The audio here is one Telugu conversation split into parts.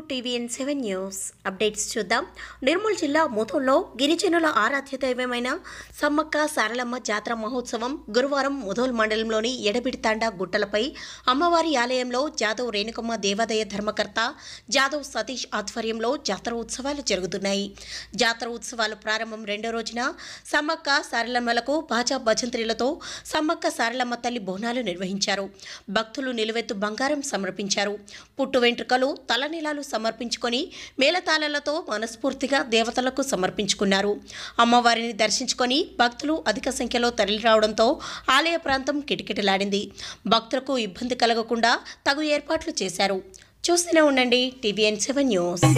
టీవీఎన్ సెవెన్ న్యూస్ అప్డేట్స్ చూద్దాం నిర్మల్ జిల్లా ముథోల్లో గిరిజనుల ఆరాధ్య దైవమైన సమ్మక్క సారలమ్మ జాతర మహోత్సవం గురువారం ముధోల్ మండలంలోని ఎడబిడితాండ గుట్టలపై అమ్మవారి ఆలయంలో జాదవ్ రేణుకమ్మ దేవాదాయ ధర్మకర్త జాదవ్ సతీష్ ఆధ్వర్యంలో జాతర ఉత్సవాలు జరుగుతున్నాయి జాతర ఉత్సవాలు ప్రారంభం రెండో రోజున సమ్మక్క సారలమ్మలకు బాజా భజంత్రిలతో సమ్మక్క సారలమ్మ తల్లి బోనాలు నిర్వహించారు భక్తులు నిలువెత్తు బంగారం సమర్పించారు పుట్టు వెంట్రుకలు తలనీలాలు సమర్పించుకొని మేళతాళాలతో మనస్ఫూర్తిగా దేవతలకు సమర్పించుకున్నారు అమ్మవారిని దర్శించుకొని భక్తులు అధిక సంఖ్యలో తరలిరావడంతో ఆలయ ప్రాంతం కిటకిటలాడింది భక్తులకు ఇబ్బంది కలగకుండా తగు ఏర్పాట్లు చేశారు చూస్తూనే ఉండండి టీవీఎన్ సెవెన్ న్యూస్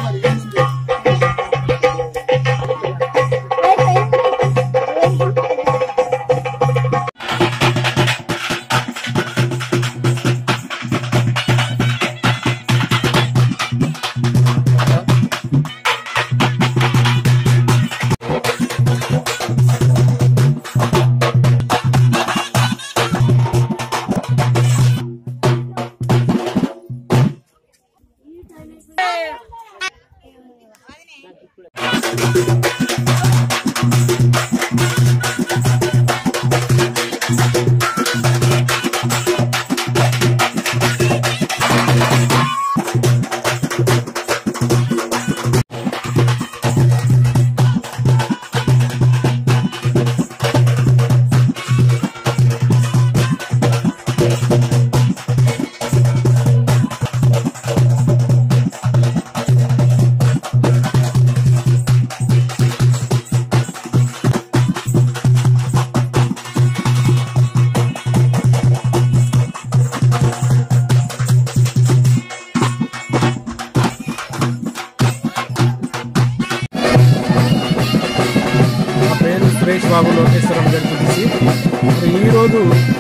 నా పేరు సురేష్ బాబు లోకేశ్వరం జరుగుతుంది మరి ఈరోజు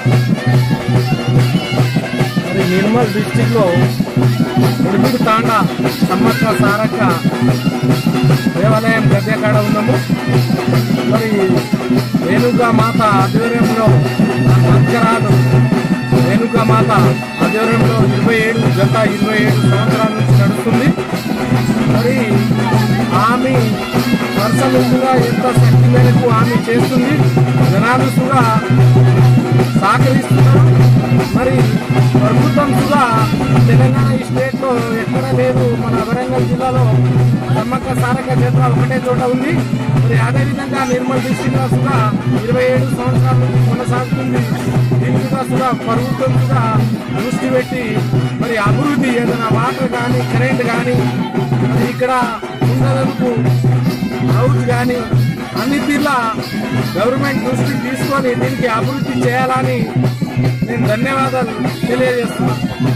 మరి నిర్మల్ డిస్టిక్లో ఎడుగుడు తాండా సమ్మక్క సారక్క దేవాలయం గద్దె కాడ ఉన్నాము మరి రేణుకా మాత ఆధ్వర్యంలో మంచరాలు రేణుకా మాత ఆధ్వర్యంలో ఇరవై ఏడు గత ఇరవై ఏడు సంవత్సరాల నుంచి నడుస్తుంది మరి ఆమె పర్సనల్గా ఎంత శక్తి మేరకు ఆమె చేస్తుంది జనాలు కూడా సహకరిస్తున్నారు మరి ప్రభుత్వం కూడా తెలంగాణ ఈ స్టేట్లో ఎక్కడ లేదు మన వరంగల్ జిల్లాలో సమ్మక్క సారక్క జాతర ఒకటే చోట ఉంది మరి అదేవిధంగా నిర్మల్ డిస్టిక్లో కూడా ఇరవై ఏడు సంవత్సరాల నుంచి కొనసాగుతుంది దీనికి కూడా కూడా ప్రభుత్వం కూడా దృష్టి పెట్టి మరి అభివృద్ధి ఏదైనా వాటర్ కానీ కరెంట్ కానీ మరి ఇక్కడ ఉండేందుకు హౌస్ కానీ అన్ని తీర్ల గవర్నమెంట్ దృష్టి తీసుకొని దీనికి అభివృద్ధి చేయాలని నేను ధన్యవాదాలు తెలియజేస్తున్నాను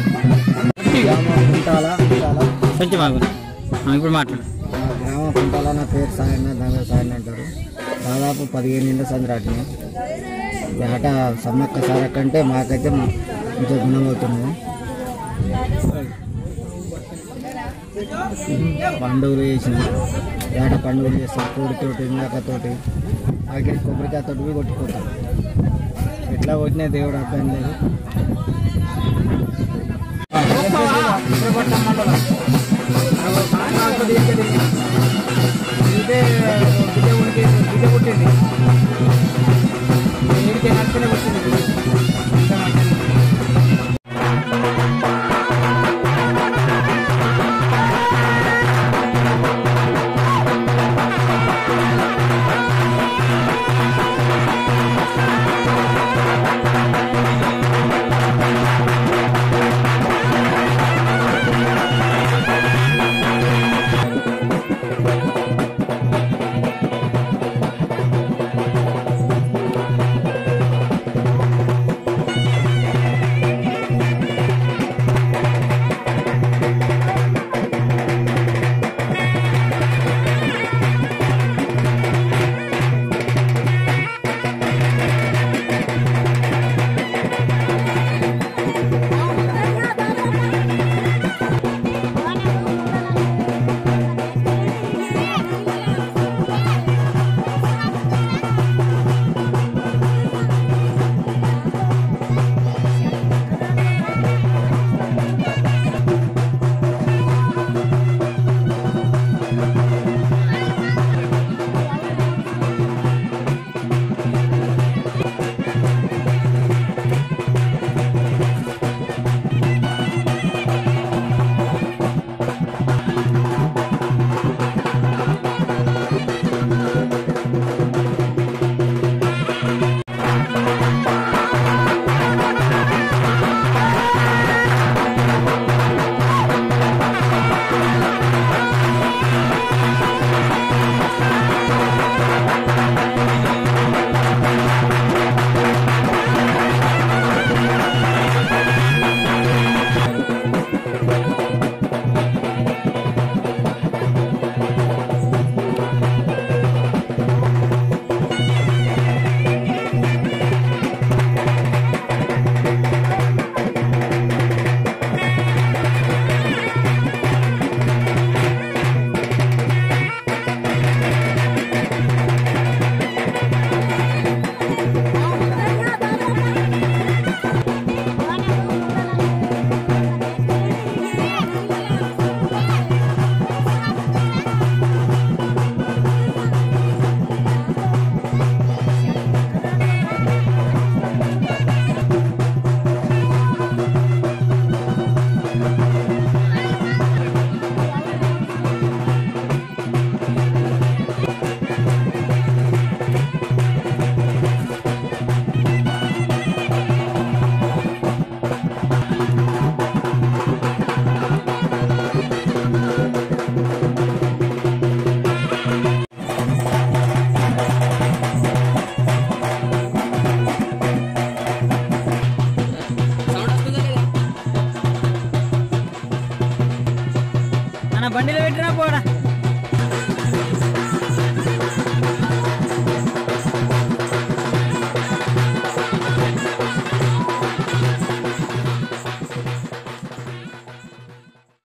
కుంటాల కుంటాల కొంచెం ఆగు ఆ, ఇప్పుడు మాట్లాడు మా గ్రామం కుంటాల నా పేరు సాయన్న దంగ సాయన్న అంటారు దాదాపు పదిహేను ఏళ్ళ సంద్రాటిని ఈ ఆట సమ్మక్క సారక్క అంటే మాకైతే కొంచెం గుణమవుతున్నాము పండుగలు చేసిన ఏట పండుగలు చేస్తాం కోడితోటి మేకతోటి ఆఖరి కొబ్బరికాయతోటి పోయి కొట్టుకుంటాం ఎట్లా కొట్టినా దేవుడు అర్థం లేదు ఇదే బిడ్డ ఉనికి బిడ్డ పుట్టింది ఏడికి నడుచుకునే వచ్చింది బండిలో పెట్టినా పోరా